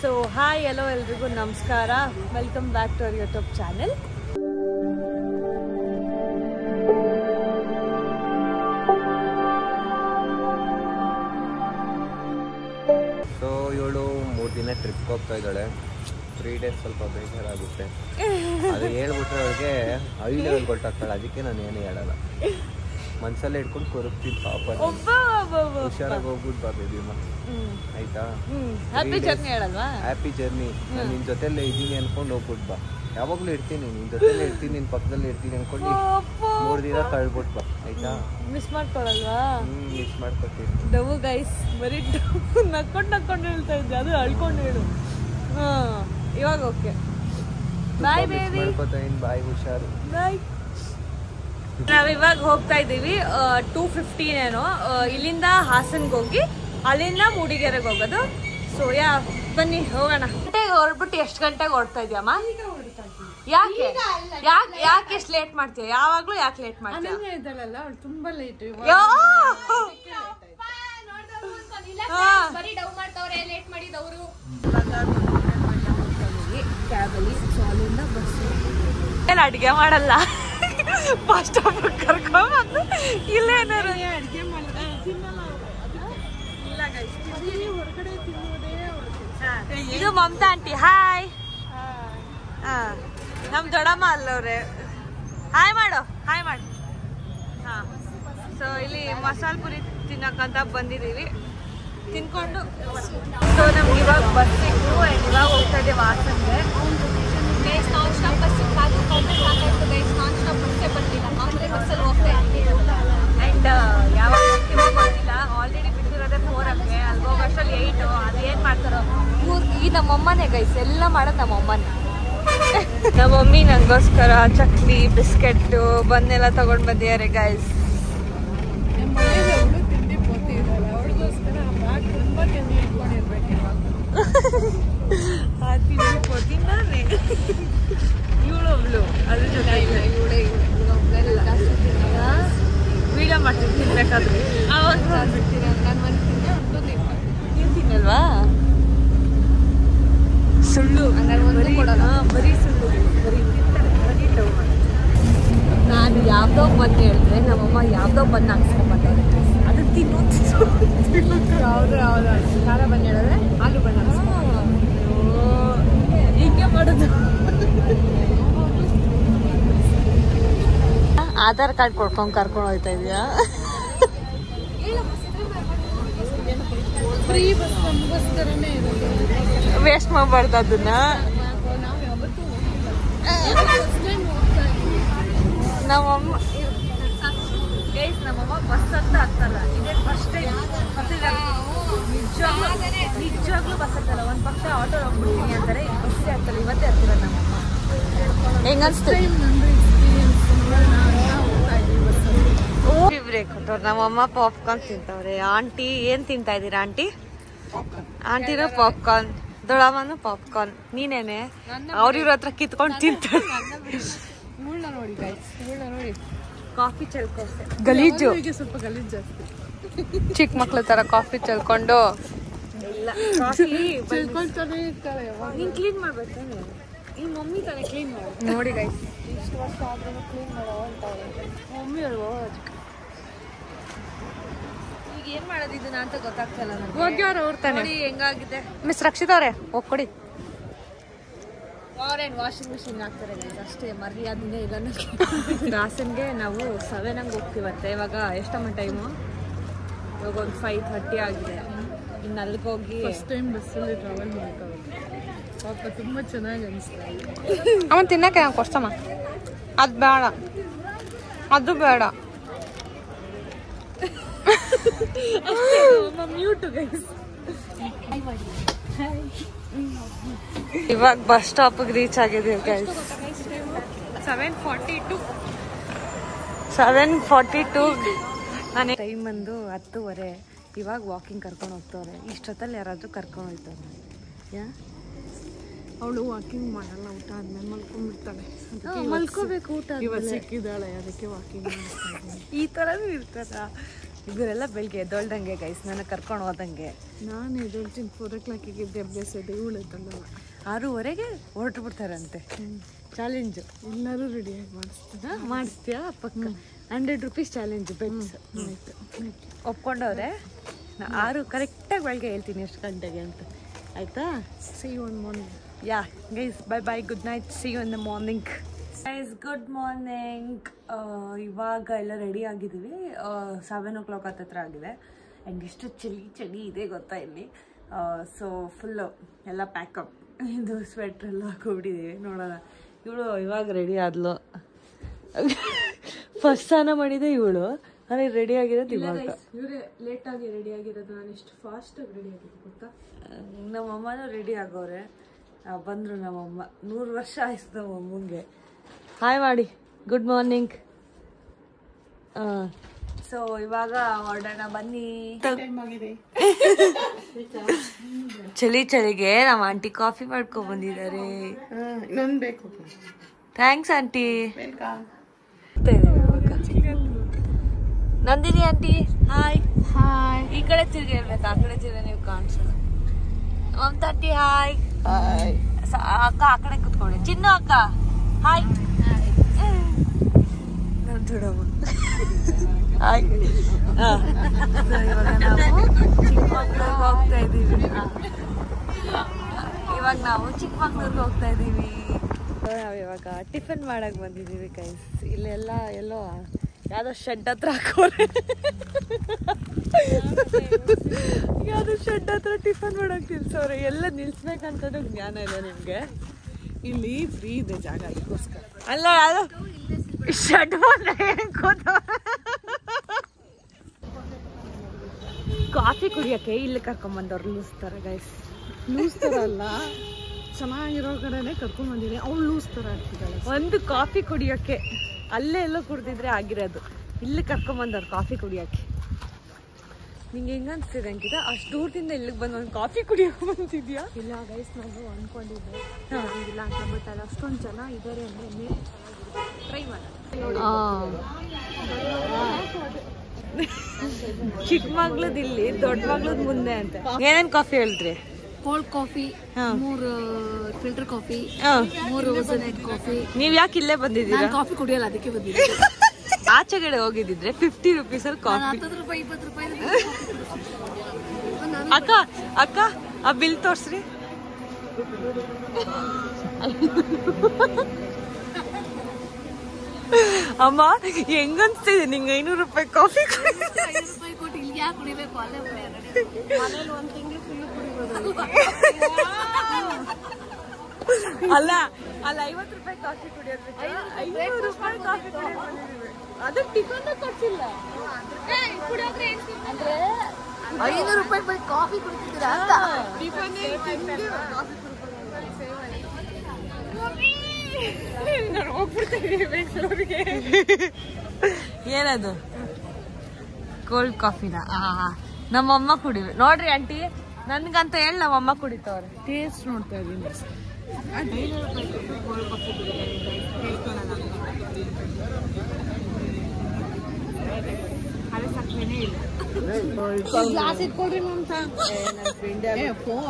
So hi ಎಲ್ಲೋ ಎಲ್ರಿಗೂ ನಮಸ್ಕಾರ welcome back to our YouTube channel so ಇವಳು ಮೂರು ದಿನ ಟ್ರಿಪ್ಗೆ ಹೋಗ್ತಾ ಇದ್ದಾಳೆ ತ್ರೀ ಡೇಸ್ ಸ್ವಲ್ಪ ಬೇಜಾರಾಗುತ್ತೆ ಅದು ಹೇಳ್ಬಿಟ್ರೆ ಅವಳಿಗೆ ಐ ಲೆವೆಲ್ ಗೊತ್ತಾಗ್ತಾಳೆ ಅದಕ್ಕೆ ನಾನು ಏನು ಹೇಳಲ್ಲ ಮನ್ಸಲ್ಲೇ ಇಟ್ಕೊಂಡು ಕೊರಗ್ತೀನಿ ಪಾಪ ನಾನು. ಒಬ್ಬ ಒಬ್ಬ ಒಬ್ಬ. ಹುಷಾರಾಗಿ ಹೋಗ್ಬಿಟ್ಟು ಬಾ ಬೇಬಿಮ್ಮ ಹ್ಮ್. ಆಯ್ತಾ ಹ್ಮ್ ಹ್ಯಾಪಿ ಜರ್ನಿ ಹೇಳಲ್ವಾ ಹ್ಯಾಪಿ ಜರ್ನಿ ನಾನು ನಿನ್ನ ಜೊತೆಲ್ಲೇ ಇದ್ದೀನಿ ಅನ್ಕೊಂಡು ಹೋಗ್ಬಿಟ್ಟು ಬಾ ಯಾವಾಗಲೂ ಇರ್ತೀನಿ ನಿನ್ನ ಜೊತೆಲೇ ಇರ್ತೀನಿ ನಿನ್ನ ಪಕ್ಕದಲ್ಲೇ ಇರ್ತೀನಿ ಅನ್ಕೊಂಡು ಮೂರು ದಿನ ಕಳ್ಬಿಟ್ಟು ಬಾ ಆಯ್ತಾ ಮಿಸ್ ಮಾಡ್ಕೊಳಲ್ವಾ ಹ್ಞೂ ಮಿಸ್ ಮಾಡ್ಕೊತೀನಿ ಡವು ಗೈಸ್ ಬರೀ ಡವು ನಕ್ಕೊಂಡು ನಕ್ಕೊಂಡು ಹೇಳ್ತಾ ಇದ್ದೆ ಅದು ಅಳ್ಕೊಂಡು ಹೇಳು ಹಾ ಇವಾಗ ಓಕೆ ಬಾಯ್ ಮಿಸ್ ಬೇಬಿ ಮಾಡ್ಕೊತಾ ಇನ್ ಬಾಯ್ ಹುಷಾರು ಬಾಯ್ ನಾವ್ ಇವಾಗ ಹೋಗ್ತಾ ಇದ್ದೀವಿ ಟೂ ಫಿಫ್ಟೀನ್ ಏನೋ ಆ, ಇಲ್ಲಿಂದ ಹಾಸನ್ಗೆ ಹೋಗಿ ಅಲ್ಲಿಂದ ಮೂಡಿಗೆರೆಗೆ ಹೋಗೋದು ಸೊ ಯಾ ಬನ್ನಿ ಹೋಗೋಣ ಗಂಟೆಗೆ ಹೊರಡ್ಬಿಟ್ಟು ಎಷ್ಟು ಗಂಟೆಗೆ ಹೊರಡ್ತಾ ಇದೆಯಮ್ಮ ಯಾಕೆ ಯಾಕೆ ಯಾಕೆ ಎಷ್ಟು ಲೇಟ್ ಮಾಡ್ತೀಯ ಯಾವಾಗ್ಲೂ ಯಾಕೆ ಲೇಟ್ ಮಾಡ್ತೀಯ ಇದ್ದಾಳಲ್ಲ ಅವಳು ತುಂಬಾ ಲೇಟ್ ಯೋ! ಬರೀ ಡವ್ ಮಾಡ್ತಾವ್ರೆ ಲೇಟ್ ಮಾಡಿದವರು ಏನ್ ಅಡ್ಗೆ ಮಾಡಲ್ಲ ಫಸ್ಟ್ ಸ್ಟಾಪ್ ಕರ್ಕೊಂಬಂದು ಇಲ್ಲೇ ಏನಾರು ಅಡ್ಗೆ ಮಾಡಿದ್ರೆ ತಿನ್ನಲ್ಲ ಇಲ್ಲ guys. ಹೊರಗಡೆ ತಿನ್ನೋದೇ ಅವ್ಳು ಇದು ಮಮತಾ ಆಂಟಿ ಹಾಯ್ ಹಾ ನಮ್ ದೊಡ್ಡಮ್ಮ ಅಲ್ಲವ್ರೆ ಹಾಯ್ ಮಾಡು ಹಾಯ್ ಮಾಡು ಹಾ ಸೊ ಇಲ್ಲಿ ಮಸಾಲೆ ಪುರಿ ತಿನ್ನಕ್ಕಂತ ಬಂದಿದ್ದೀವಿ ತಿನ್ಕೊಂಡು ಸೊ ನಮ್ಗೆ ಇವಾಗ ಬಸ್ ಸಿಕ್ತು and ಇವಾಗ ಹೋಗ್ತಾ ಇದ್ದೀವಿ ಹಾಸನ್ಗೆ ಗೈಸ್ ನಾನ್ ಸ್ಟಾಪ್ ಬಸ್ ಕಾದು ಕಾದು ಸಾಕಾಯ್ತು ಗೈಸ್ ನಾನ್ ಸ್ಟಾಪ್ ಬಸ್ಸೇ ಬರ್ತಿಲ್ಲ ಮಾಮೂಲಿ ಬಸ್ಸಲ್ಲಿ ಹೋಗ್ತಾ ಇದ್ದೀನಿ ಆ್ಯಂಡ್ ಯಾವಾಗ ಹೋಗ್ತೀವೋ ಗೊತ್ತಿಲ್ಲ ಆಲ್ರೆಡಿ ಬಿಟ್ಟಿರೋದೇ ಫೋರ್ ಅಕ್ಕೆ ಅಲ್ಲಿ ಹೋಗೋಷ್ಟರಲ್ಲಿ ಏಯ್ಟು ಅದೇನು ಮಾಡ್ತಾರೋ ಇವ್ರು ಈ ನಮ್ಮಮ್ಮನೇ ಗೈಸ್ ಎಲ್ಲ ಮಾಡೋದು ನಮ್ಮಮ್ಮನೇ ನಮ್ಮ ಮಮ್ಮಿ ನನಗೋಸ್ಕರ ಚಕ್ಲಿ ಬಿಸ್ಕೆಟ್ಟು ಬನ್ನೆಲ್ಲ ತಗೊಂಡು ಬಂದಿದ್ದಾರೆ ಗೈಸ್ ನಮ್ಮ ಮನೇಲಿ ಅವಳು ತಿಂಡಿ ಪೋತಿ ಇದ್ದಾಳೆ ಅವಳಿಗೋಸ್ಕರ ಬ್ಯಾಗ್ ತುಂಬಾ ತಿಂಡಿ ಇಟ್ಕೊಂಡಿರ್ಬೇಕು ಇವಾಗ ಆ ತಿಂಡಿ ಕೊಡ್ತೀನಿ ನಾನೇ ಇವಳು ಒಬ್ಳು ಅದ್ರ ಜೊತೆ ಇವಳೇ ಇವಳೇ ಒಬ್ಬಳೆಲ್ಲ ಜಾಸ್ತಿ ತಿನ್ನಲ್ಲ ವಿಡಿಯೋ ಮಾಡ್ತೀನಿ ತಿನ್ಬೇಕಾದ್ರೆ ಅವಾಗ ಜಾಸ್ತಿ ತಿನ್ನಲ್ಲ ನಾನು ಒಂದು ತಿಂದೆ ಒಂದು ತಿಂದೆ ನೀವು ತಿನ್ನಲ್ವಾ ಸುಳ್ಳು ಹಂಗಾರೆ ಒಂದು ಬರೀ ಕೊಡಲ್ಲ. ಹಾ, ಬರೀ ಸುಳ್ಳು ಬರೀ ತಿಂತಾರೆ ಬರೀ ಡವ್ ನಾನು ಯಾವ್ದೋ ಬಂದು ಹೇಳಿದ್ರೆ ನಮ್ಮಮ್ಮ ಯಾವ್ದೋ ಬಂದು ಹಾಕ್ಸ್ಕೊಂಬಂದವ್ರೆ ಅದು ತಿನ್ನು ತಿನ್ನು ಯಾವ್ದು ಯಾವ್ದು ಖಾರ ಬಣ್ಣ ಹೇಳಿದ್ರೆ ಆಲೂ ಬಣ್ಣ ಹಿಂಗೆ ಮಾಡೋದು ಆಧಾರ್ ಕಾರ್ಡ್ ಕೊಡ್ಕೊಂಡು ಕರ್ಕೊಂಡು ಹೋಗ್ತಾ ಇದೀಯಾ ಫ್ರೀ ಬಸ್ ನಮಗೋಸ್ಕರನೇ ಇರೋದು ವೇಸ್ಟ್ ಮಾಡಬಾರ್ದು ಅದನ್ನ ನಾವು ಯಾವತ್ತೂ ಫಸ್ಟ್ ಟೈಮ್ ಹೋಗ್ತಾ ಇದ್ದೀವಿ ನಮ್ಮಮ್ಮ ಗೈಸ್ ನಮ್ಮಮ್ಮ ಬಸ್ ಅಂತ ಹತ್ತಲ್ಲ ಇದೇ ಫಸ್ಟ್ ಟೈಮ್ ನಿಜವಾಗ್ಲೂ ನಿಜವಾಗ್ಲೂ ಬಸ್ ಹತ್ತಲ್ಲ ಒಂದ್ ಪಕ್ಷ ಆಟೋ ಹೋಗ್ಬಿಡ್ತೀನಿ ಅಂತಾರೆ ಬಸ್ಸೇ ಹತ್ತಲ್ಲ ಇವತ್ತೇ ಹತ್ತಿರ ನಮ್ಮಮ್ಮ ಹೆಂಗನ್ಸ್ತು ಟೈಮ್ ನಂದು ಎಕ್ಸ್ಪೀರಿಯನ್ಸ್ ಹೋಗ್ತಾ ಇದ್ದೀವಿ ಬಸ್ಸಲ್ಲಿ ಬ್ರೇಕ್ ಕೊಟ್ಟವ್ರು ನಮ್ಮಮ್ಮ ಪಾಪ್ಕಾರ್ನ್ ತಿಂತವ್ರೆ ಆಂಟಿ ಏನ್ ತಿಂತಾ ಇದೀರಾ ಆಂಟಿ ಆಂಟಿನೂ ಪಾಪ್ಕಾರ್ನ್ ದೊಡ್ಡಮ್ಮನೂ ಪಾಪ್ಕಾರ್ನ್ ನೀನೇನೆ ಅವ್ರಿವ್ರ ಹತ್ರ ಕಿತ್ಕೊಂಡು ತಿಂತಾರೆ ಮುಳ್ಳ ನೋಡಿ ಗೈಸ್ ಮುಳ್ಳ ನೋಡಿ ಕಾಫಿ ಚೆಲ್ಕೋಸೆ ಗಲೀಜು ಈಗ ಸ್ವಲ್ಪ ಗಲೀಜು ಜಾಸ್ತಿ ಚಿಕ್ಕ ಮಕ್ಳ ತರ ಕಾಫಿ ಚೆಲ್ಕೊಂಡು ಇಲ್ಲ ಕಾಫಿ ತಿಳ್ಕೊಳ್ತಾನೆ ಇರ್ತಾರೆ ಯಾವಾಗ ನೀನ್ ಕ್ಲೀನ್ ಮಾಡ್ಬೇಕು ಈ ಮಮ್ಮಿ ತಾನೇ ಕ್ಲೀನ್ ಮಾಡು ನೋಡಿ ಗೈಸ್ ಇಷ್ಟು ವರ್ಷ ಆದ್ರೂ ಕ್ಲೀನ್ ಮಾಡೋ ಅಂತಾರೆ ಮಮ್ಮಿ ಅಲ್ವಾ ಈಗ ಏನ್ ಮಾಡೋದು ಇದನ್ನ ಅಂತ ಗೊತ್ತಾಗ್ತಲ್ಲ ನನಗೆ ಹೋಗ್ಯಾರ ಅವ್ರು ತಾನೆ ನೋಡಿ ಹೆಂಗಾಗಿದೆ ಮಿಸ್ ರಕ್ಷಿತ್ ಅವರೇ ಹೋಗ್ಕೊಡಿ ಅವ್ರೇನ್ ವಾಷಿಂಗ್ ಮಿಷಿನ್ ಹಾಕ್ತಾರೆ guys, ಅಷ್ಟೇ ಮರ್ಯಾದಿನೇ ಇಲ್ಲ ನನಗೆ ಹಾಸನ್ಗೆ ನಾವು ಸೆವೆನ್ ಹಂಗೆ ಹೋಗ್ತೀವತ್ತೆ ಇವಾಗ ಎಷ್ಟಮ್ಮ ಟೈಮು ಇವಾಗ ಒಂದು ಫೈವ್ ಥರ್ಟಿ ಆಗಿದೆ ಇನ್ನು ಅಲ್ಲಿಗೆ ಹೋಗಿ ಫಸ್ಟ್ ಟೈಮ್ ಬಸ್ಸಲ್ಲಿ ಟ್ರಾವೆಲ್ ಮಾಡ್ತಾರೆ ಪಾಪ ತುಂಬ ಚೆನ್ನಾಗಿ ಅನಿಸ್ತಾ ಇದೆ ಅವನ್ ತಿನ್ನಕ್ಕೆ ನಂಗೆ ಕೊಡ್ಸಮ್ಮ ಅದು ಬೇಡ ಅದು ಬೇಡ ಮ್ಯೂಟು ಗೈಸ್ ಇವಾಗ ಬಸ್ ಸ್ಟಾಪ್ಗೆ ರೀಚ್ ಆಗಿದ್ದೀವಿ guys seven forty two seven forty two ನಾನು ಟೈಮ್ ಬಂದು ಹತ್ತುವರೆ ಇವಾಗ ವಾಕಿಂಗ್ ಕರ್ಕೊಂಡು ಹೋಗ್ತವ್ರೆ ಇಷ್ಟೊತ್ತಲ್ಲಿ ಯಾರಾದರೂ ಕರ್ಕೊಂಡು ಹೋಗ್ತಾರೆ ಯಾ ಅವಳು ವಾಕಿಂಗ್ ಮಾಡಲ್ಲ ಊಟ ಆದ್ಮೇಲೆ ಮಲ್ಕೊಂಡ್ಬಿಡ್ತಾಳೆ ಮಲ್ಕೋಬೇಕು ಊಟ ಇವತ್ತು ಸಿಕ್ಕಿದ್ದಾಳೆ ಅದಕ್ಕೆ ವಾಕಿಂಗ್ ಈ ಥರನೂ ಇರ್ತಾರ ಇವರೆಲ್ಲ ಬೆಳಿಗ್ಗೆ ಎದ್ದೊಳ್ದಂಗೆ ಗೈಸ್ ನನ್ನ ಕರ್ಕೊಂಡು ಹೋದಂಗೆ ನಾನು ಎದ್ದೇಳ್ತೀನಿ ಫೋರ್ ಓ ಕ್ಲಾಕಿಗೆ ಇದ್ದೆ ಅಭ್ಯಾಸ ಇದೆ ಇವಳು ಆರೂವರೆಗೆ ಹೊರಟು ಬಿಡ್ತಾರಂತೆ ಚಾಲೆಂಜು ಎಲ್ಲರೂ ರೆಡಿಯಾಗಿ ಮಾಡಿಸ್ತೀನಿ ಮಾಡಿಸ್ತೀಯಾ ಪಕ್ಕ ಹಂಡ್ರೆಡ್ ರುಪೀಸ್ ಚಾಲೆಂಜ್ ಬೆಟ್ಸ್ ಒಪ್ಕೊಂಡವ್ರೆ ನಾ ಆರು ಕರೆಕ್ಟಾಗಿ ಬೆಳಗ್ಗೆ ಹೇಳ್ತೀನಿ ಎಷ್ಟು ಗಂಟೆಗೆ ಅಂತ ಆಯ್ತಾ see one morning yeah guys bye bye good night see you in the morning guys good morning ಇವಾಗ ಎಲ್ಲ ರೆಡಿ ಆಗಿದ್ದೀವಿ ಸೆವೆನ್ ಓ ಕ್ಲಾಕ್ ಹತ್ತತ್ರ ಆಗಿದೆ ಆ್ಯಂಡ್ ಎಷ್ಟು ಚಳಿ ಚಳಿ ಇದೆ ಗೊತ್ತಾ ಇಲ್ಲಿ ಸೊ ಫುಲ್ಲು ಎಲ್ಲ ಪ್ಯಾಕಪ್ ಇದು ಸ್ವೆಟ್ರ್ ಎಲ್ಲ ಹಾಕೊಬಿಟ್ಟಿದ್ದೀವಿ ನೋಡೋಣ ಇವಳು ಇವಾಗ ರೆಡಿ ಆದ್ಲು ಫಸ್ಟ್ ಸ್ನಾನ ಮಾಡಿದೆ ಇವಳು ಆದರೆ ರೆಡಿ ಆಗಿರೋದು ಇವಾಗ ಇವರೇ ಲೇಟಾಗಿ ರೆಡಿ ಆಗಿರೋದು ನಾನು ಎಷ್ಟು ಫಾಸ್ಟಾಗಿ ರೆಡಿ ಆಗಿದ್ದು ಗೊತ್ತಾ ನಮ್ಮಮ್ಮನೂ ರೆಡಿ ಆಗೋರೆ ಆ, ಬಂದ್ರು ನಮ್ಮಮ್ಮ ನೂರು ವರ್ಷ ಆಯ್ತು ನಮ್ಮಮ್ಮಂಗೆ ಹಾಯ್ ಮಾಡಿ ಗುಡ್ ಮಾರ್ನಿಂಗ್ ಸೊ ಇವಾಗ ಹೊರಡೋಣ ಬನ್ನಿ ಚಳಿ ಚಳಿಗೆ ನಮ್ಮ ಆಂಟಿ ಕಾಫಿ ಮಾಡ್ಕೊಂಡ್ ಬಂದಿದ್ದಾರೆ ಇನ್ನೊಂದು ಬೇಕು thanks aunty Nandini aunty hi hi ಈ ಕಡೆ ತಿರ್ಗಿ ಹೇಳ್ಬೇಕು ಆ ಕಡೆ ತಿರ್ಗಿ ನೀವು ಕಾಣಿಸಲ್ಲ ಮಮತಾ ಆಂಟಿ ಹಾಯ್ ಸ- ಅಕ್ಕ ಆ ಕಡೆ ಕುತ್ಕೊಳ್ಳಿ ಚಿನ್ನು ಅಕ್ಕ ಹಾಯ್ ನಮ್ ದೊಡ್ಡಮ್ಮ ಹಾಯ್ ಹಾ. So, ಇವಾಗ ನಾವು ಚಿಕ್ಕಮಂಗ್ಳೂರ್ಗೆ ಹೋಗ್ತಾ ಇದ್ದೀವಿ ಇವಾಗ ನಾವು ಚಿಕ್ಕಮಂಗ್ಳೂರ್ಗೆ ಹೋಗ್ತಾ ಇದ್ದೀವಿ ನಾವು ಇವಾಗ ಟಿಫನ್ ಮಾಡಕ್ ಬಂದಿದ್ದೀವಿ ಕೈಸ್ ಇಲ್ಲೆಲ್ಲ ಎಲ್ಲೋ ಯಾವ್ದೋ ಶೆಡ್ ಹತ್ರ ಹಾಕೋರೆ ಯಾವ್ದೋ ಶೆಡ್ ಹತ್ರ ಟಿಫನ್ ಮಾಡಕ್ ನಿಲ್ಸವ್ರೆ ಎಲ್ಲ ನಿಲ್ಸ್ಬೇಕಂತನೂ ಜ್ಞಾನ ಇದೆ ನಿಮ್ಗೆ ಇಲ್ಲಿ ಫ್ರೀ ಇದೆ ಜಾಗ ಅದಕ್ಕೋಸ್ಕರ ಅಲ್ಲ ಅದು ಶೆಡ್ ಕಾಫಿ ಕುಡಿಯಕ್ಕೆ ಇಲ್ಲಿ ಕರ್ಕೊಂಡ್ ಬಂದವ್ರು ಲೂಸ್ತಾರೆ ಗೈಸ್ ಲೂಸ್ ಥರ ಅಲ್ಲ ಚೆನ್ನಾಗಿರೋ ಕಡೆನೆ ಕರ್ಕೊಂಡ್ ಬಂದಿನಿ ಅವ್ಳು ಲೂಸ್ ಥರ ಆಗ್ತಿದ್ದಾಳೆ ಒಂದು ಕಾಫಿ ಕುಡಿಯೋಕ್ಕೆ ಅಲ್ಲೇ ಎಲ್ಲೋ ಕುಡ್ದಿದ್ರೆ ಆಗಿರೋದು ಇಲ್ಲಿ ಕರ್ಕೊಂಬಂದವ್ರು ಕಾಫಿ ಕುಡಿಯೋಕ್ಕೆ ನಿಂಗೆ ಹೆಂಗ ಅನ್ಸ್ತಿದೆ ಅಂಕಿತ ಅಷ್ಟು ದೂರದಿಂದ ಇಲ್ಲಿಗೆ ಬಂದು ಒಂದು ಕಾಫಿ ಕುಡಿಯೋಕೆ ಬಂದಿದ್ಯಾ ಇಲ್ಲ ಗೈಸ್ ನಾನು ಅನ್ಕೊಂಡಿದ್ದೆ ಇಲ್ಲ ಅಂತ ಬಟ್ ಅಲ್ಲಿ ಅಷ್ಟೊಂದು ಜನ ಇದ್ದಾರೆ ಅಂದ್ರೆ ಮೇಲೆ ಟ್ರೈ ಮಾಡೋಣ ಚಿಕ್ಕಮಗ್ಳದ್ ಇಲ್ಲಿ ದೊಡ್ಡ ಮಗ್ಳದ್ ಮುಂದೆ ಅಂತ ಏನೇನ್ ಕಾಫಿ ಹೇಳಿದ್ರಿ ಕೋಲ್ಡ್ ಕಾಫಿ ಮೂರು ಫಿಲ್ಟರ್ ಕಾಫಿ ಹಾ. ಮೂರು ಓಸನೆಟ್ ಕಾಫಿ ನೀವ್ ಯಾಕೆ ಇಲ್ಲೇ ಬಂದಿದ್ದೀರಾ ಕಾಫಿ ಕುಡಿಯಲ್ಲ ಅದಕ್ಕೆ ಬಂದಿದ್ದೆ ಆಚೆಗಡೆ ಹೋಗಿದ್ದಿದ್ರೆ ಫಿಫ್ಟಿ ರುಪೀಸ್ ಅಲ್ಲಿ ಕಾಫಿ ಹತ್ತತ್ತು ರೂಪಾಯಿ ಇಪ್ಪತ್ತು ರೂಪಾಯಿ ಅಕ್ಕ ಅಕ್ಕ ಆ ಬಿಲ್ ತೋರ್ಸ್ರಿ ಅಮ್ಮ ಹೆಂಗನ್ಸ್ತಿದೆ ನಿಂಗೆ ಐನೂರು ರೂಪಾಯಿ ಕಾಫಿ ಐದು ರೂಪಾಯಿ ಕೊಟ್ಟು ಇಲ್ಲಿ ಯಾಕೆ ಕುಡಿಬೇಕು ಅಲ್ಲೇ ಮನೇಲಿ ಒಂದು ತಿಂಗಳು ಫುಲ್ ಕುಡಿಬೋದು ಅಲ್ಲ ಅಲ್ಲ ಐವತ್ತು ರೂಪಾಯಿ ಕಾಫಿ ಕುಡಿಯೋದು ಐನೂರು ರೂಪಾಯಿ ಕಾಫಿ ಕುಡಿಯೋದು ಅದು ಟಿಫನ್ ಕೊಡ್ಸಿಲ್ಲ ಅಂದ್ರೆ ಐನೂರು ರೂಪಾಯಿ ಬೈ ಕಾಫಿ ಕುಡಿತಿದ್ದೀರಾ ಅಂತ ಏನದು ಕೋಲ್ಡ್ ಕಾಫಿನ ನಮ್ಮಮ್ಮ ಕುಡಿವೆ ನೋಡ್ರಿ ಆಂಟಿ ನನ್ಗಂತ ಹೇಳಿ ನಮ್ಮಮ್ಮ ಕುಡಿತವ್ರೆ ಟೇಸ್ಟ್ ನೋಡ್ತಾ ಇದ್ದೀನಿ ಗ್ಲಾಸ್ ಇಟ್ಕೊಳ್ರಿ ಮಮತಾ ಫೋಟೋ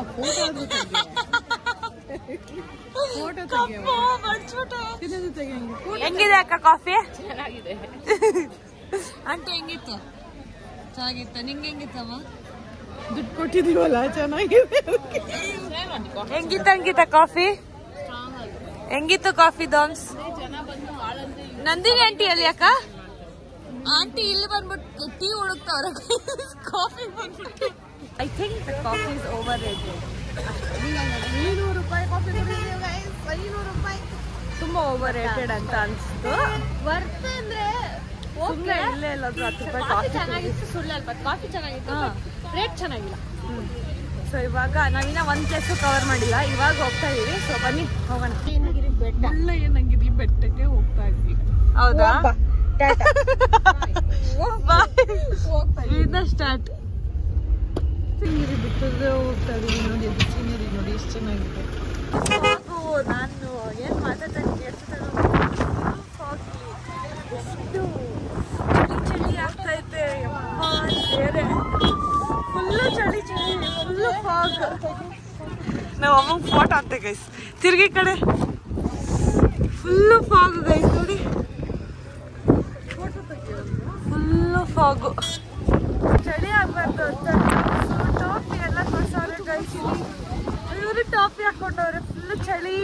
ಫೋಟೋ ತೆಗಿಯಂಗೆ ತೆಗಿಯಂಗೆ ಹೆಂಗಿದೆ ಅಕ್ಕ ಕಾಫಿ ಚೆನ್ನಾಗಿದೆ ಆಂಟಿ ಹೆಂಗಿತ್ತು ಚೆನ್ನಾಗಿತ್ತು ನಿಂಗೆ ಹೆಂಗಿತ್ತಮ್ಮ ದುಡ್ಡು ಕೊಟ್ಟಿದೀವಲ್ಲ ಚೆನ್ನಾಗಿದೆ ಹೆಂಗಿತ್ತು ಅಂಕಿತ ಕಾಫಿ ಹೆಂಗಿತ್ತು ಕಾಫಿ ದೋನ್ಸ್ ನಂದಿನಿ ಆಂಟಿ ಅಲ್ಲಿ ಅಕ್ಕ ಆಂಟಿ ಇಲ್ಲಿ ಬಂದ್ಬಿಟ್ಟು ಟೀ ಹುಡುಕ್ತವ್ರೆ ಕಾಫಿ ಬಂದ್ಬಿಟ್ಟು I think the coffee is overrated ಐನೂರು ರೂಪಾಯಿ ಕಾಫಿ ಕುಡಿದೀವಿ guys. ಐನೂರು ರೂಪಾಯಿ ತುಂಬಾ ಓವರ್ ರೇಟೆಡ್ ಅಂತ ಅನ್ಸ್ತು ವರ್ತ್ ಅಂದ್ರೆ ಸುಮ್ಮನೆ ಇಲ್ಲೇ ಎಲ್ಲಾದ್ರೂ ಹತ್ತು ರೂಪಾಯಿ ಕಾಫಿ ಚೆನ್ನಾಗಿತ್ತು ಸುಳ್ಳಲ್ಲ ಬಟ್ ಕಾಫಿ ಚೆನ್ನಾಗಿತ್ತು ರೇಟ್ ಚೆನ್ನಾಗಿಲ್ಲ ಸೊ ಇವಾಗ ನಾವಿನ್ನ ಒಂದ್ ಪ್ಲೇಸ್ ಕವರ್ ಮಾಡಿಲ್ಲ ಇವಾಗ ಹೋಗ್ತಾ ಇದೀವಿ ಸೊ ಬನ್ನಿ ಹೋಗೋಣ ಏನಗಿರಿ ಬೆಟ್ಟ ಮುಳ್ಳ ಏನಂಗಿರಿ ಬೆಟ್ಟಕ್ಕೆ ಹೋಗ್ತಾ ಇದ್ವಿ ಹೌದಾ ಹೋಗ್ತಾ ಇನ್ನ ಸ್ಟಾರ್ಟ್ ಸಿಂಗಿರಿ ಬಿಟ್ಟದ್ರೆ ಹೋಗ್ತಾ ಇದೀವಿ ನೋಡಿ ಅದು ಸೀನರಿ ನೋಡಿ ಎಷ್ಟು ಚೆನ್ನಾಗಿದೆ ನಾನು ಏನ್ ಮಾತಾಡ್ತಾನೆ ಕೇಳ್ತಿದ್ದಾನೋ ಎಷ್ಟು ಚಳಿ ಚಳಿ ಆಗ್ತಾ ಐತೆ ಯಪ್ಪಾ, ನಾವು ಫೋಟೋ ಅಂತೆ ಗೈಸ್ ತಿರ್ಗಿ ಕಡೆ ಫುಲ್ಲು ಫಾಗು ಗೈಸ್ ನೋಡಿ ಫುಲ್ಲು ಫಾಗು ಚಳಿ ಆಗ್ಬಾರ್ದು ಅಂತ ಟಾಪಿ ಎಲ್ಲ ಕೊಡ್ಸವ್ರೆ ಗೈಸ್ ಇವರು ಟಾಪಿ ಹಾಕೊಂಡವ್ರೆ ಫುಲ್ಲು ಚಳಿ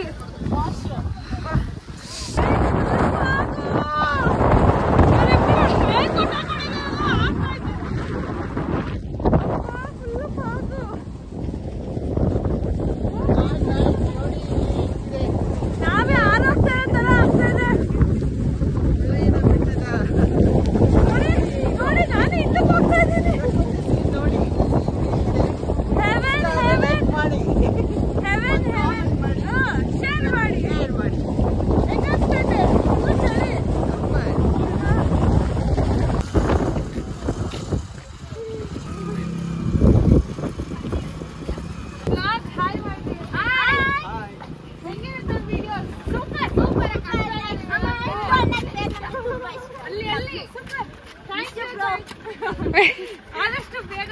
ನಾವೇ ಆರೋಗ್ಯ ತರ ಆಗ್ತಾ ಇದೆ ನೋಡಿ ನೋಡಿ ನಾನು ಇಲ್ಲಕ್ಕೆ ಹೋಗ್ತಾ ಇದ್ದೀನಿ ಹೆವೆನ್ ಹೆವೆನ್ ಮಾಡಿ ಹೆವೆನ್ ಹೆವೆನ್ ಶೇರ್ ಮಾಡಿ ಶೇರ್ ಮಾಡಿ ಹೆಂಗನ್ಸ್ತೈತೆ ಫುಲ್ ಚಳಿ ಬ್ಲಾಗ್ ಹಾಯ್ ಮಾಡಿ ಹಾಯ್ ಹೆಂಗಿರುತ್ತೆ ವಿಡಿಯೋ ಸೂಪರ್ ಸೂಪರ್ ಅಲ್ಲಿ ಅಲ್ಲಿ ಸೂಪರ್ ಥ್ಯಾಂಕ್ ಯು ಬ್ರೋ ಆದಷ್ಟು ಬೇಗ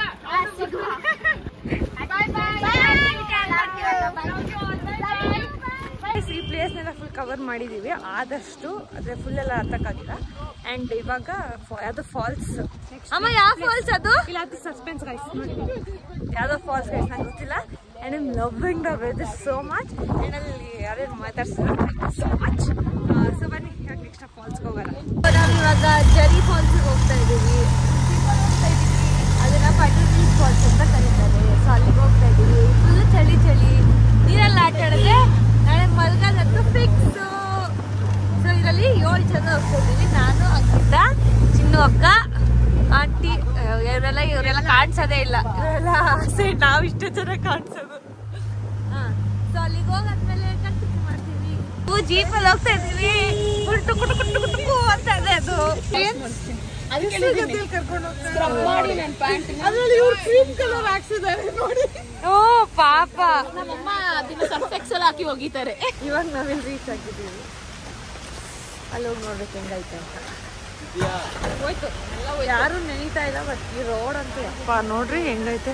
ಈ ಪ್ಲೇಸ್ನೆಲ್ಲ ಫುಲ್ ಕವರ್ ಮಾಡಿದೀವಿ ಆದಷ್ಟು ಅದೇ ಫುಲ್ ಎಲ್ಲ ಹತ್ತಕ್ಕಾಗಿಲ್ಲ ಅಂಡ್ ಇವಾಗ ಫಾ- ಯಾವ್ದೋ ಫಾಲ್ಸ್ ಅಮ್ಮ ಯಾವ ಫಾಲ್ಸ್ ಅದು ಇಲ್ಲ ಅದು ಸಸ್ಪೆನ್ಸ್ ಗೈಸ್ ನೋಡಿ ಯಾವ್ದೋ ಫಾಲ್ಸ್ ಗೈಸ್ ನಂಗೆ ಗೊತ್ತಿಲ್ಲ and I'm loving the weather so much and ಅಲ್ಲಿ ಯಾರೇನು ಮಾತಾಡ್ತಾರೆ ಸೋ ಮಚ್ ಸೊ ಬನ್ನಿ ಇವಾಗ ನೆಕ್ಸ್ಟ್ ಫಾಲ್ಸ್ಗೆ ಹೋಗೋಣ ನಾವು ಇವಾಗ ಜರಿ ಫಾಲ್ಸ್ಗೆ ಹೋಗ್ತಾ ಇದ್ದೀವಿ ಅದನ್ನ ಪಟರ್ನಿ ಫಾಲ್ಸ್ ಅಂತ ಕರೀತಾರೆ ಸೊ ಅಲ್ಲಿಗೆ ಹೋಗ್ತಾ ಇದ್ದೀವಿ ಫುಲ್ ಚಳಿ ಚಳಿ ನೀರಲ್ಲಿ ಆಟ ಆಡಿದ್ರೆ ನಾಳೆ ಮಲ್ಗೋದಂತೂ ಫಿಕ್ಸ್ ಸೊ ಇದರಲ್ಲಿ ಏಳು ಜನ ಹೋಗ್ತಿದ್ದೀವಿ ನಾನು ಅಂಕಿತ ಚಿನ್ನು ಅಕ್ಕ ಆಂಟಿ ಇವರೆಲ್ಲ ಇವರೆಲ್ಲ ಕಾಣಿಸೋದೇ ಇಲ್ಲ ಇವರೆಲ್ಲ ಸೈಡ್ ನಾವು ಇಷ್ಟೇ ಜನ ಕಾಣಿಸೋದು ಸೊ ಅಲ್ಲಿಗೆ ಹೋಗಾದ್ಮೇಲೆ ಕಂಟಿನ್ಯೂ ಮಾಡ್ತೀವಿ ನಾವು ಜೀಪಲ್ಲಿ ಹೋಗ್ತಾ ಇದೀವಿ ಫುಲ್ ಟುಕು ಟುಕು ಟುಕು ಟುಕು ಅಂತ ಇದೆ ಅದು ಮಾಡಿ ನನ್ನ ಪ್ಯಾಂಟ್ ಅದ್ರಲ್ಲಿ ಇವ್ರು ಕ್ರೀಮ್ ಕಲರ್ ಹಾಕ್ಸಿದ್ದಾರೆ ನೋಡಿ ಓ ಪಾಪ ನಮ್ಮಮ್ಮ ಅದನ್ನ ಸರ್ಫ್ ಎಕ್ಸಲ್ ಹಾಕಿ ಹೋಗಿದ್ದಾರೆ ಇವಾಗ ನಾವಿಲ್ಲಿ ರೀಚ್ ಆಗಿದ್ದೀವಿ ಅಲ್ಲಿ ಹೋಗಿ ನೋಡ್ಬೇಕು ಹೆಂಗೈತೆ ಅಂತ ಹೋಯ್ತು ಯಾರು ನೆನೀತಾ ಇಲ್ಲ ಬಟ್ ಈ ರೋಡ್ ಅಂತ ಯಪ್ಪ ನೋಡ್ರಿ ಹೆಂಗೈತೆ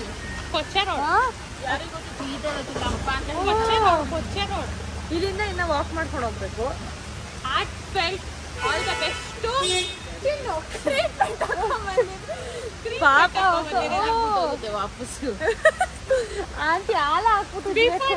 ಇಲ್ಲಿಂದ ಇನ್ನ ವಾಕ್ ಮಾಡ್ಕೊಂಡು ಹೋಗ್ಬೇಕು ಪಾಪ ವಾಪಸ್ಸು ಆಂಟಿ ಹಾಲ ಹಾಕ್ಬಿಟ್ಟು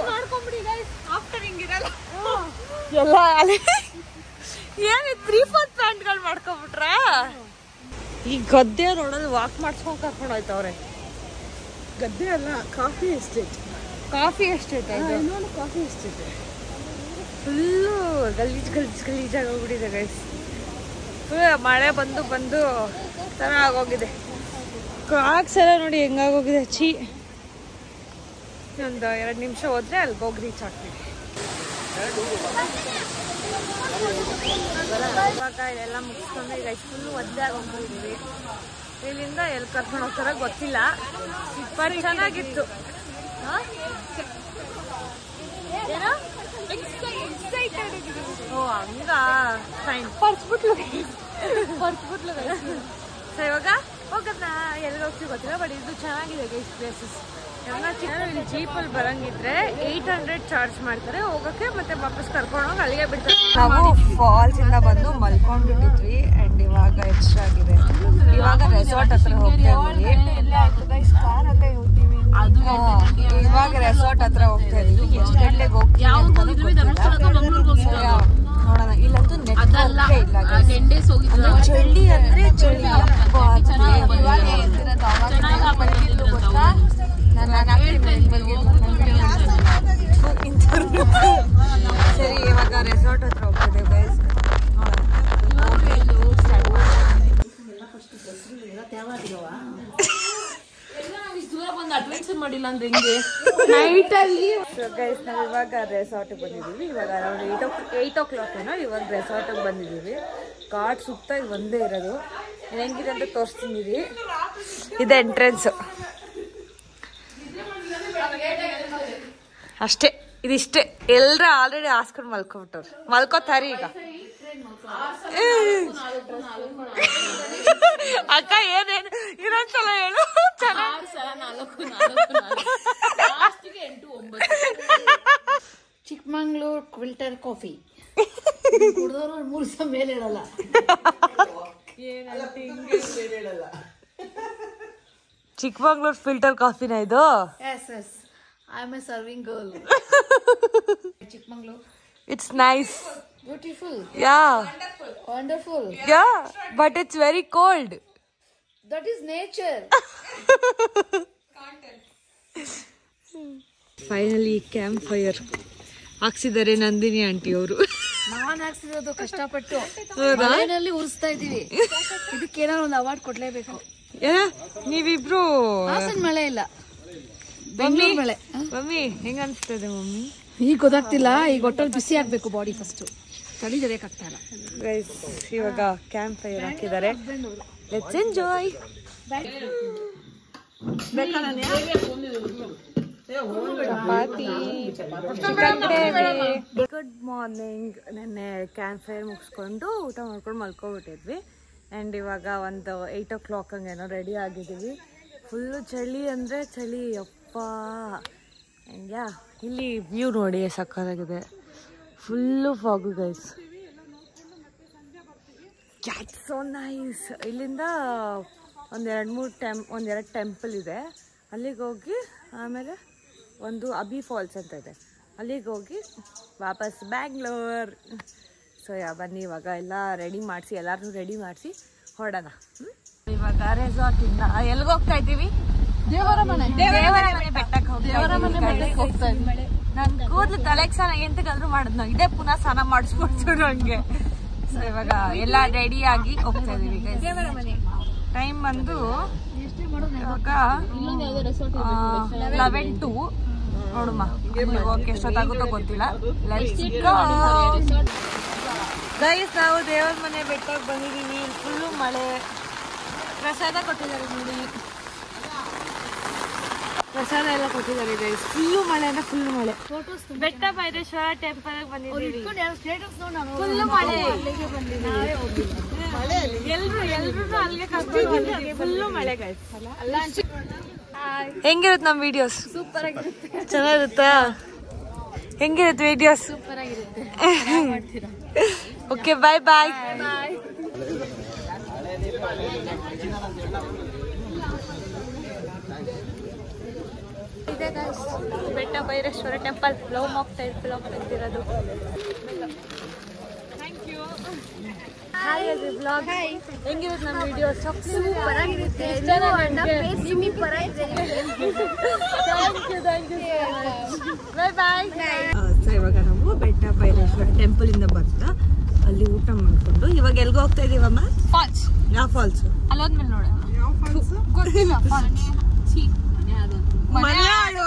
ಎಲ್ಲ ಅಲ್ಲಿ ಏನು ತ್ರೀ ಫೋರ್ತ್ ಪ್ಯಾಂಟ್ಗಳು ಮಾಡ್ಕೊಂಬಿಟ್ರ ಈ ಗದ್ದೆ ರೋಡಲ್ಲಿ ವಾಕ್ ಮಾಡ್ಸ್ಕೊಂಡ್ ಕರ್ಕೊಂಡು ಹೋಯ್ತವ್ರೆ ಗದ್ದೆ ಅಲ್ಲ ಕಾಫಿ ಎಸ್ಟೇಟ್ ಕಾಫಿ ಎಸ್ಟೇಟ್ ಇದು ಇನ್ನೊಂದು ಕಾಫಿ ಎಸ್ಟೇಟ್ ಫುಲ್ಲು ಗಲೀಜ್ ಗಲೀಜ್ ಗಲೀಜಾಗಿ ಹೋಗ್ಬಿಟ್ಟಿದೆ ಗೈಸ್ ಫುಲ್ ಮಳೆ ಬಂದು ಬಂದು ಥರ ಆಗೋಗಿದೆ ಕ್ರಾಕ್ಸ್ ಎಲ್ಲ ನೋಡಿ ಹೆಂಗಾಗೋಗಿದೆ ಚಿ ಒಂದು ಎರಡು ನಿಮಿಷ ಹೋದ್ರೆ ಅಲ್ಲಿಗೆ ಹೋಗಿ ರೀಚ್ ಆಗ್ತೀವಿ ಇವಾಗ ಇದೆಲ್ಲ ಮುಗಿಸ್ಕೊಂಡು ಈಗ ಫುಲ್ ಒದ್ದೆ ಆಗೋಗ್ಬಿಟ್ಟಿದ್ದೀವಿ ಇಲ್ಲಿಂದ ಎಲ್ಲಿ ಕರ್ಕೊಂಡು ಹೋಗ್ತಾರ ಗೊತ್ತಿಲ್ಲ ಬಟ್ ಚೆನ್ನಾಗಿತ್ತು ಹಾ? ಏನೋ ಓ ಹಂಗ ಫೈನ್ ಪರ್ಸ್ಬಿಟ್ಲು ಪರ್ಸ್ಬಿಟ್ಲು ಸೊ ಇವಾಗ ಹೋಗೋಣ ಎಲ್ಲಿ ಹೋಗ್ತೀವಿ ಗೊತ್ತಿಲ್ಲ ಬಟ್ ಇದು ಚೆನ್ನಾಗಿದೆ ಗೈಸ್ ಪ್ಲೇಸಸ್ ಇಲ್ಲಿ ಜೀಪಲ್ಲಿ ಬರಂಗಿದ್ರೆ ಏಯ್ಟ್ ಹಂಡ್ರೆಡ್ ಚಾರ್ಜ್ ಮಾಡ್ತಾರೆ ಹೋಗಕ್ಕೆ ಮತ್ತೆ ವಾಪಸ್ ಕರ್ಕೊಂಡು ಹೋಗಿ ಅಲ್ಲಿಗೆ ಬಿಡ್ತಾರೆ ನಾವು ಫಾಲ್ಸ್ ಇಂದ ಬಂದು ಮಲ್ಕೊಂಡ್ಬಿಟ್ಟಿದ್ವಿ ಅಂಡ್ ಇವಾಗ ಎಕ್ಸ್ಟ್ರಾ ಆಗಿದೆ ಇವಾಗ ರೆಸಾರ್ಟ್ ಹತ್ರ ಹೋಗ್ತಾ ಇದೀವಿ ಹಾ, ಇವಾಗ ರೆಸಾರ್ಟ್ ಹತ್ರ ಹೋಗ್ತಾ ಇದೀವಿ ಎಷ್ಟು ಗಂಟೆಗೆ ಹೋಗ್ತೀವಿ ಅಂತಾನೂ ಗೊತ್ತಿಲ್ಲ. ನೋಡೋಣ ಇಲ್ಲಂತೂ ನೆಟ್ವರ್ಕೇ ಇಲ್ಲ guys. ಟೆನ್ ಡೇಸ್ ಹೋಗಿದ್ರು ಅಂದ್ರೆ ಚಳಿ ಅಂದ್ರೆ ಚಳಿ ಅಪ್ಪ, ಅದು ಇವಾಗ ಹೇಳ್ತಿರೋದು ಅವಾಗ ಮಲಗಿದ್ದು ಗೊತ್ತಾ? ನಾನು ಹಾಕ್ತೀನಿ ಮಲಗಿದ್ದು, ಮಲಗಿದ್ದು. ಥು, ಇಂಥವ್ರು. ಸರಿ ಇವಾಗ ರೆಸಾರ್ಟ್ ಹತ್ರ ಹೋಗ್ತಿದ್ದೇವೆ ಗೈಸ್ ದೂರ ಬಂದು ಅಡ್ವೆಂಚರ್ ಮಾಡಿಲ್ಲ ಅಂದ್ರೆ ಹೆಂಗೆ ನೈಟ್ ಅಲ್ಲಿ ಸೊ ಗೈಸ್ ನಾವು ಇವಾಗ ರೆಸಾರ್ಟಿಗೆ ಬಂದಿದ್ದೀವಿ ಇವಾಗ around eight o eight o'clock ಏನೋ ಇವಾಗ ರೆಸಾರ್ಟಿಗೆ ಬಂದಿದ್ದೀವಿ ಘಾಟ್ ಸುತ್ತ ಈಗ ಒಂದೇ ಇರೋದು ಇದ್ ಹೆಂಗಿದೆ ಅಂತ ತೋರಿಸ್ತೀನಿ ಇದು ಎಂಟ್ರೆನ್ಸು ಅಷ್ಟೇ ಇದಿಷ್ಟೇ ಎಲ್ಲರೂ ಆಲ್ರೆಡಿ ಹಾಸ್ಕೊಂಡು ಮಲ್ಕೊಬಿಟ್ಟವ್ರು ಮಲ್ಕೋತಾರೆ ಈಗ ಅಕ್ಕ ಏನೇನು ಇನ್ನೊಂದ್ಸಲ ಹೇಳು ಚೆನ್ನಾಗಿ ಆರು ಸಲ ನಾಲ್ಕು ನಾಲ್ಕು ನಾಲ್ಕು ಲಾಸ್ಟಿಗೆ ಎಂಟು ಒಂಬತ್ತು ಚಿಕ್ಕಮಂಗ್ಳೂರ್ ಕ್ವಿಲ್ಟರ್ ಕಾಫಿ ಕುಡಿದವರು ಮೂರು ದಿವಸ ಮೇಲೆ ಇರಲ್ಲ ಚಿಕ್ಕಮಂಗ್ಳೂರ್ ಫಿಲ್ಟರ್ ಕಾಫಿನ ಇದು yes yes I am a serving girl Chikmagalur it's nice beautiful yeah wonderful yeah but it's very cold that is nature finally camp fire ಹಾಕ್ಸಿದ್ದಾರೆ ನಂದಿನಿ ಆಂಟಿ ಅವರು ನಾನ್ ಹಾಕ್ಸಿರೋದು ಕಷ್ಟಪಟ್ಟು ಮಳೆನಲ್ಲಿ ಉರಿಸ್ತಾ ಇದೀವಿ ಇದಕ್ಕೇನಾದ್ರು ಒಂದು ಅವಾರ್ಡ್ ಕೊಡ್ಲೇಬೇಕು ನೀವಿಬ್ರು ಹಾಸನ್ ಮಳೆ ಇಲ್ಲ ಬೆಂಗಳೂರು ಮಳೆ ಮಮ್ಮಿ ಹೆಂಗ ಅನ್ಸ್ತದೆ ಮಮ್ಮಿ ಈಗ ಗೊತ್ತಾಗ್ತಿಲ್ಲ ಈಗ ಒಟ್ಟಲ್ಲಿ ಬಿಸಿ ಆಗ್ಬೇಕು ಬಾಡಿ ಫಸ್ಟ್ ತಲೆ ಜರಿಯಕ್ಕಾಗ್ತಾ ಇಲ್ಲ ಗೈಸ್ ಇವಾಗ ಕ್ಯಾಂಪ್ ಫೈರ್ ಹಾಕಿದ್ದಾರೆ ಲೆಟ್ಸ್ ಎಂಜಾಯ್ ಗುಡ್ ಮಾರ್ನಿಂಗ್ ನೆನ್ನೆ ಕ್ಯಾಂಪ್ ಫೈರ್ ಮುಗಿಸ್ಕೊಂಡು ಊಟ ಮಾಡ್ಕೊಂಡು ಮಲ್ಕೊಬಿಟ್ಟಿದ್ವಿ ಆ್ಯಂಡ್ ಇವಾಗ ಒಂದು ಏಯ್ಟ್ ಓ ಕ್ಲಾಕ್ ಹಂಗೇನೋ ರೆಡಿ ಆಗಿದ್ದೀವಿ ಫುಲ್ಲು ಚಳಿ ಅಂದರೆ ಚಳಿ ಅಪ್ಪ ಆ್ಯಂಡ್ ಯಾ ಇಲ್ಲಿ ವ್ಯೂ ನೋಡಿ ಸಕ್ಕತ್ತಾಗಿದೆ full fog guys cat so nice ಇಲ್ಲಿಂದ ಒಂದೆರಡು ಮೂರು ಟೆಂಪ್ ಒಂದೆರಡು ಟೆಂಪಲ್ ಇದೆ ಅಲ್ಲಿಗೆ ಹೋಗಿ ಆಮೇಲೆ ಒಂದು ಅಬಿ ಫಾಲ್ಸ್ ಅಂತ ಇದೆ ಅಲ್ಲಿಗೆ ಹೋಗಿ ವಾಪಸ್ ಬ್ಯಾಂಗ್ಳೂರ್ ಸೊ ಯಾ ಬನ್ನಿ ಇವಾಗ ಎಲ್ಲ ರೆಡಿ ಮಾಡಿಸಿ ಎಲ್ಲರನ್ನೂ ರೆಡಿ ಮಾಡಿಸಿ ಹೊರಡೋಣ ಹ್ಮ್? ಇವಾಗ ರೆಸಾರ್ಟ್ ಇಂದ ಎಲ್ಲಿಗೆ ಹೋಗ್ತಾ ಇದ್ದೀವಿ ದೇವರ ಮನೆ ದೇವರ ಮನೆ ಬೆಟ್ಟಕ್ಕೆ ದೇವರ ಮನೆ ಬೆಟ್ಟಕ್ಕೆ ಹೋಗ್ತಾ ಇದ್ದೀವಿ ನನ್ ಕೂದ್ಲು ತಲೆಗೆ ಸ್ನಾನ ಎಂತಕ್ಕಾದ್ರೂ ಮಾಡಿದ್ನು ಇದೇ ಪುನಃ ಸ್ನಾನ ಮಾಡಿಸ್ಬಿಡ್ತು ನಂಗೆ ಸೊ ಇವಾಗ ಎಲ್ಲ ರೆಡಿ ಆಗಿ ಹೋಗ್ತಾ ಇದೀವಿ ಟೈಮ್ ಬಂದು ಇವಾಗ ಲೆವೆನ್ ಟು ನೋಡುಮ್ಮ ಅಲ್ಲಿ ಹೋಗಕ್ಕೆ ಎಷ್ಟೊತ್ತಾಗುತ್ತೋ ಗೊತ್ತಿಲ್ಲ ಗೈಸ್ ನಾವು ದೇವರ ಮನೆ ಬೆಟ್ಟಕ್ಕೆ ಬಂದಿದ್ದೀವಿ ಫುಲ್ಲು ಮಳೆ ಪ್ರಸಾದ ಕೊಟ್ಟಿದ್ದಾರೆ ನೋಡಿ ಪ್ರಸಾದ ಎಲ್ಲ ಕೊಟ್ಟಿದ್ದಾರೆ ಗೈಸ್ ಫುಲ್ಲು ಮಳೆ ಅಂದ್ರೆ ಫುಲ್ಲು ಮಳೆ ಬೆಟ್ಟ ಬೈರೇಶ್ವರ ಟೆಂಪಲ್ ಬಂದಿದ್ದೀವಿ ಫುಲ್ಲು ಮಳೆ ಎಲ್ರು ಎಲ್ರು ಅಲ್ಲಿಗೆ ಕರ್ಕೊಂಡು ಬಂದಿದ್ದೀವಿ ಫುಲ್ಲು ಮಳೆ ಗೈಸ್ ಹೆಂಗಿರುತ್ತೆ ನಮ್ಮ ವಿಡಿಯೋಸ್ ಸೂಪರ್ ಆಗಿರುತ್ತೆ ಚೆನ್ನಾಗಿರುತ್ತಾ ಹೆಂಗಿರುತ್ತೆ ವಿಡಿಯೋಸ್ ಸೂಪರ್ ಆಗಿರುತ್ತೆ ಓಕೆ ಬಾಯ್ ಬಾಯ್ ಇದೆ guys, ಬೆಟ್ಟ ಭೈರೇಶ್ವರ ಟೆಂಪಲ್ ಲವ್ ಹೋಗ್ತಾ ಇದ್ದು ಬ್ಲಾಗ್ ತೆಗ್ದಿರೋದು ಥ್ಯಾಂಕ್ ಯು ಹಾಯ್ ಅದು ಬ್ಲಾಗ್ ಹೆಂಗಿರುತ್ತೆ ನಮ್ಮ ವಿಡಿಯೋ ಸೂಪರ್ ಆಗಿರುತ್ತೆ thank you thank you bye bye so ಇವಾಗ ನಾವು ಬೆಟ್ಟ ಭೈರೇಶ್ವರ ಟೆಂಪಲ್ ಇಂದ ಬರ್ತಾ ಅಲ್ಲಿ ಊಟ ಮಾಡ್ಕೊಂಡು ಇವಾಗ ಎಲ್ಗೆ ಹೋಗ್ತಾ ಇದೀವಮ್ಮ ಫಾಲ್ಸ್ ಯಾವ ಫಾಲ್ಸ್ ಅಲ್ಲೋದ್ಮೇಲೆ ನೋಡೋಣ ಗೊತ್ತಿಲ್ಲ ಫಾಲ್ಸ್ ಮನೆಯಾಡು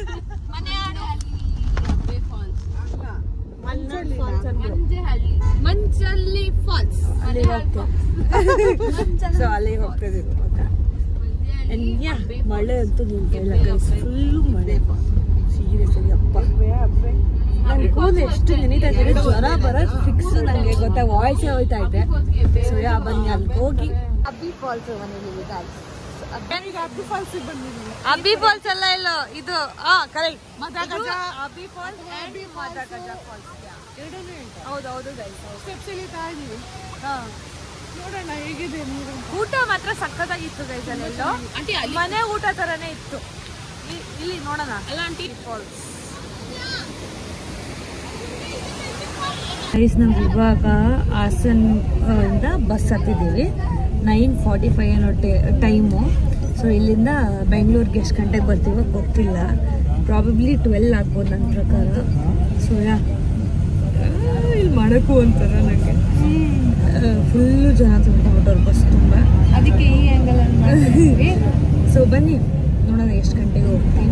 ಮಂಚಲ್ಲಿ ಫಾಲ್ಸ್ ಅಲ್ಲಿಗೆ ಹೋಗ್ತೇವೆ ಸೊ ಅಲ್ಲಿಗೆ ಹೋಗ್ತಿದ್ದೀವಿ ಇವಾಗ And yeah, ಮಳೆ ಅಂತೂ ನಿಂತಿಲ್ಲ ಗೈಸ್ ಫುಲ್ಲು ಮಳೆ ಸೀರಿಯಸ್ ಆಗಿ ಅಪ್ಪ ನನ್ ಕೂದಲು ಎಷ್ಟು ನೆನೀತಾ ಇದೆ ಜ್ವರ ಬರೋದು ಫಿಕ್ಸ್ ನನಗೆ ಗೊತ್ತಾ ವಾಯ್ಸ್ ಹೋಯ್ತಾ ಇದೆ ಸೊ ಯಾ ಬನ್ನಿ ಅಲ್ಲಿ ಹೋಗಿ ಅಬ್ಬಿ ಫಾಲ್ಸ್ ಬಂದಿದ್ದೀವಿ ಅಬ್ಬಿ ಫಾಲ್ಸ್ ಬಂದಿದ್ದೀವಿ ಅಬ್ಬಿ ಫಾಲ್ಸ್ ಅಲ್ಲ ಇಲ್ಲ ಇದು ಆ correct Madagaja Abbi falls and Madagaja falls ಹೌದು ಹೌದು ಗೈಸ್ ಸ್ಟೆಪ್ಸ್ ಇಳಿತಾ ಇದೀವಿ ಹಾ ನೋಡೋಣ ಹೇಗಿದೆ ನೀರು ಊಟ ಮಾತ್ರ ಸಕ್ಕತ್ತಾಗಿತ್ತು ಗೈಸ್ ಅಲ್ಲೆಲ್ಲೋ ಮನೆ ಊಟ ತರನೇ ಇತ್ತು ಇ- ಇಲ್ಲಿ ನೋಡೋಣ ಫಾಲ್ಸ್ ಗೈಸ್ ನಾವು ಇವಾಗ ಹಾಸನ್ ಆ, ಇಂದ ಬಸ್ ಹತ್ತಿದ್ದೀವಿ ನೈನ್ ಫಾರ್ಟಿ ಫೈವ್ ಅನ್ನೋ ಟೈಮು ಸೊ ಇಲ್ಲಿಂದ ಬೆಂಗಳೂರಿಗೆ ಎಷ್ಟು ಗಂಟೆಗೆ ಬರ್ತೀವೋ ಗೊತ್ತಿಲ್ಲ ಪ್ರಾಬಬ್ಲಿ ಟ್ವೆಲ್ ಆಗ್ಬೋದು ನನ್ನ ಪ್ರಕಾರ ಸೊ ಯಾ ಇಲ್ಲಿ ಮಾಡೋಕ್ಕೂ ಒಂಥರ ನನಗೆ ಫುಲ್ಲು ಜನ ತುಂಬಿಕೊಂಡ್ಬಿಟ್ಟವ್ರು ಬಸ್ ತುಂಬ ಅದಕ್ಕೆ ಈ ಆಂಗಲ್ ಸೊ ಬನ್ನಿ ನೋಡೋಣ ಎಷ್ಟು ಗಂಟೆಗೆ ಹೋಗ್ತೀವಿ